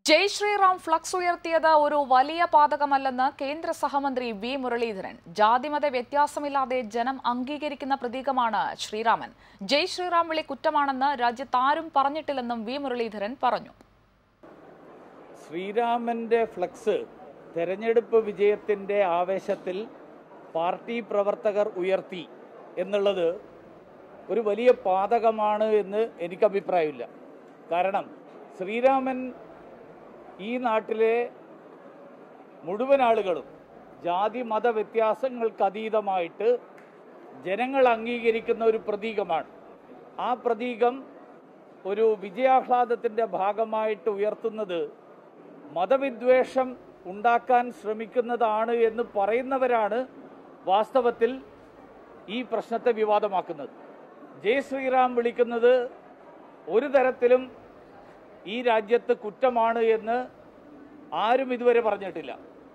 ജയ് Sriram flux ഉയർത്തിയത് ഒരു വലിയ പാതകമല്ലെന്ന് കേന്ദ്ര സഹമന്ത്രി വി മുരളീധരൻ ജാതിമത വ്യത്യാസമില്ലാതെ ജനം അംഗീകരിക്കുന്ന പ്രതീകമാണ് ശ്രീരാമൻ ജയ് ശ്രീറാം വിളി കുറ്റമാണെന്ന് രാജ്യത്താരും പറഞ്ഞിട്ടില്ലെന്നും വി മുരളീധരൻ പറഞ്ഞു ശ്രീരാമന്റെ ഫ്ലക്സ് തെരഞ്ഞെടുപ്പ് വിജയത്തിന്റെ ആവേശത്തിൽ പാർട്ടി പ്രവർത്തകർ ഉയർത്തി എന്നുള്ളത് ഒരു വലിയ പാതകമാണ് എന്ന് എനിക്ക് അഭിപ്രായമില്ല കാരണം ശ്രീരാമൻ ഈ നാട്ടിലെ മുഴുവൻ ആളുകളും ജാതി മത വ്യത്യാസങ്ങൾക്ക് അതീതമായിട്ട് ജനങ്ങൾ അംഗീകരിക്കുന്ന ഒരു പ്രതീകമാണ് ആ പ്രതീകം ഒരു വിജയാഹ്ലാദത്തിൻ്റെ ഭാഗമായിട്ട് ഉയർത്തുന്നത് മതവിദ്വേഷം ഉണ്ടാക്കാൻ ശ്രമിക്കുന്നതാണ് എന്ന് പറയുന്നവരാണ് വാസ്തവത്തിൽ ഈ പ്രശ്നത്തെ വിവാദമാക്കുന്നത് ജയ് ശ്രീറാം വിളിക്കുന്നത് ഒരു തരത്തിലും ഈ രാജ്യത്ത് കുറ്റമാണ് എന്ന് ആരും ഇതുവരെ പറഞ്ഞിട്ടില്ല